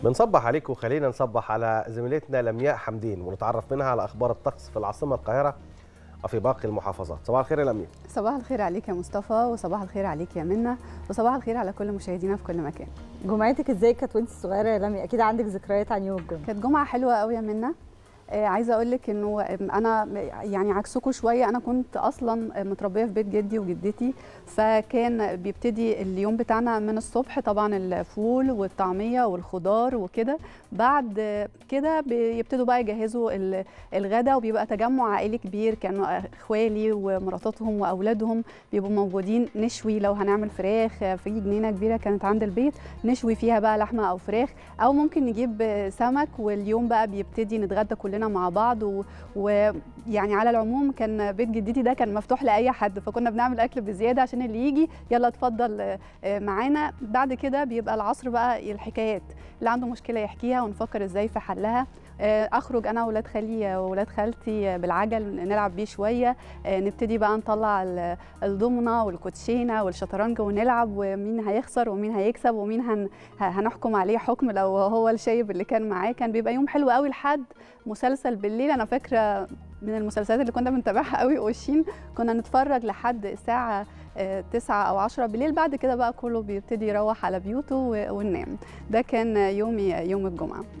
بنصبح عليكم وخلينا نصبح على زميلتنا لمياء حمدين ونتعرف منها على اخبار الطقس في العاصمه القاهره وفي باقي المحافظات صباح الخير يا لمياء صباح الخير عليك يا مصطفى وصباح الخير عليك يا منى وصباح الخير على كل مشاهدينا في كل مكان جمعتك ازاي كانت وانت صغيره يا لمي اكيد عندك ذكريات عن يوم الجمعه كانت جمعه حلوه قوي يا منى آه عايزه اقول لك انه انا يعني عكسكم شويه انا كنت اصلا متربيه في بيت جدي وجدتي فكان بيبتدي اليوم بتاعنا من الصبح طبعا الفول والطعميه والخضار وكده بعد كده بيبتدوا بقى يجهزوا الغداء وبيبقى تجمع عائلي كبير كانوا اخوالي ومراتاتهم واولادهم بيبقوا موجودين نشوي لو هنعمل فراخ في جنينه كبيره كانت عند البيت نشوي فيها بقى لحمه او فراخ او ممكن نجيب سمك واليوم بقى بيبتدي نتغدى كلنا كلنا مع بعض ويعني على العموم كان بيت جدتي ده كان مفتوح لاي حد فكنا بنعمل اكل بزياده عشان اللي يجي يلا اتفضل معانا بعد كده بيبقى العصر بقى الحكايات اللي عنده مشكله يحكيها ونفكر ازاي في حلها اخرج انا واولاد خالي واولاد خالتي بالعجل نلعب بيه شويه نبتدي بقى نطلع الضمنه والكوتشينه والشطرنج ونلعب ومين هيخسر ومين هيكسب ومين هن هنحكم عليه حكم لو هو الشايب اللي كان معاه كان بيبقى يوم حلو قوي لحد مسلسل بالليل انا فاكره من المسلسلات اللي كنا بنتابعها قوي اوشين كنا نتفرج لحد الساعه 9 او 10 بالليل بعد كده بقى كله بيبتدي يروح على بيوته وننام ده كان يومي يوم الجمعه